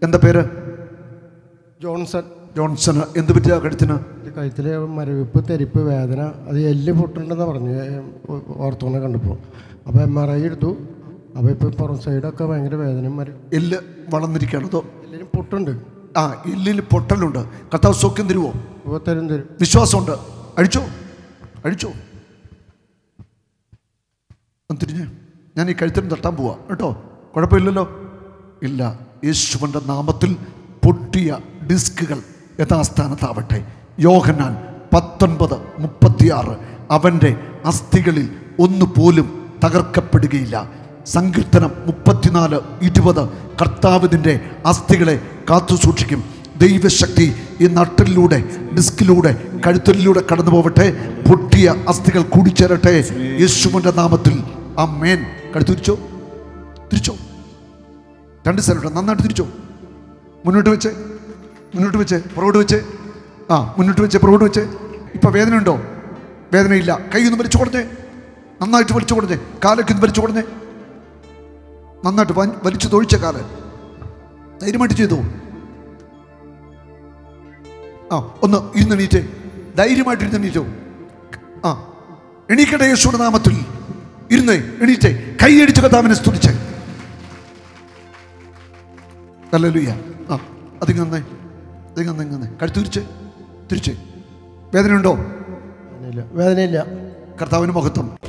എന്താ പേര് Johnson Johnson എന്ത് പറ്റിയ കഴുത്തിന് ഇത് കഴുത്തിലെ മരവിപ്പ് തെരിപ്പ് വേദന അത് എല്ല് പൊട്ടുണ്ടെന്ന് പറഞ്ഞു ഓർത്തോണെ കണ്ടപ്പോൾ അപ്പോൾ എം ആർ ഐ എടുത്തു അപ്പോൾ ഇപ്പോൾ പുറം സൈഡൊക്കെ ഭയങ്കര വേദനയും മര എല്ല് വളർന്നിരിക്കുകയാണ് അതോ എല്ലിനും പൊട്ടുണ്ട് ആ എല്ലിൽ പൊട്ടലുണ്ട് കർത്താവ് സൗഖ്യം തരുമോ അപ്പോൾ തരും തരും വിശ്വാസമുണ്ട് അഴിച്ചോ അഴിച്ചോ ഒന്ന് തിരിഞ്ഞ് ഞാൻ ഈ കഴുത്തിന് തട്ടാൻ പോവാ കേട്ടോ കുഴപ്പമില്ലല്ലോ ഇല്ല യേശുവിൻ്റെ നാമത്തിൽ പൊട്ടിയ ഡിസ്കുകൾ യഥാസ്ഥാനത്താവട്ടെ യോഹനാൻ പത്തൊൻപത് മുപ്പത്തിയാറ് അവൻ്റെ അസ്ഥികളിൽ ഒന്നുപോലും തകർക്കപ്പെടുകയില്ല സങ്കീർത്തനം മുപ്പത്തിനാല് ഇരുപത് കർത്താവിൻ്റെ അസ്ഥികളെ കാത്തു സൂക്ഷിക്കും ദൈവശക്തി ഈ നട്ടിലൂടെ ഡിസ്കിലൂടെ കഴുത്തലിലൂടെ കടന്നു പോവട്ടെ പൊട്ടിയ അസ്ഥികൾ കൂടിച്ചേരട്ടെ യേശുവിൻ്റെ നാമത്തിൽ ആ മേൻ കഴുത്തിരിച്ചോ തിരിച്ചോ രണ്ട് സ്ഥലമുണ്ട് നന്നായിട്ട് തിരിച്ചോ മുന്നോട്ട് വെച്ച് മുന്നോട്ട് വെച്ച് പുറകോട്ട് വെച്ച് ആ മുന്നോട്ട് വെച്ച് പുറകോട്ട് വെച്ച് ഇപ്പം വേദനയുണ്ടോ വേദനയില്ല കൈ ഒന്ന് വലിച്ചു കൊടുത്തേ നന്നായിട്ട് വലിച്ചു കൊടുത്തേ കാലൊക്കെ ഒന്ന് വലിച്ചു കൊടുത്തേ നന്നായിട്ട് വൻ- വലിച്ചു തൊഴിച്ച കാല് ധൈര്യമായിട്ട് ചെയ്തു ആ ഒന്ന് ഇരുന്നെണീറ്റേ ധൈര്യമായിട്ട് ഇരുന്നെണീറ്റോ ആ എണീക്കട്ടെ യേശുവിന്റെ നാമത്തിൽ ഇരുന്നേ എണീറ്റേ കൈയടിച്ച് കഥാവിനെ സ്തുതിച്ചേ അല്ലല്ലുയ്യ ആ അതിങ്ങന്നേ അതിങ്ങന്നേ ഇങ്ങന്നേ കഴുത്ത് തിരിച്ചേ തിരിച്ചേ വേദനയുണ്ടോ വേദനയില്ല വേദനയില്ല കർത്താവിന് മഹത്വം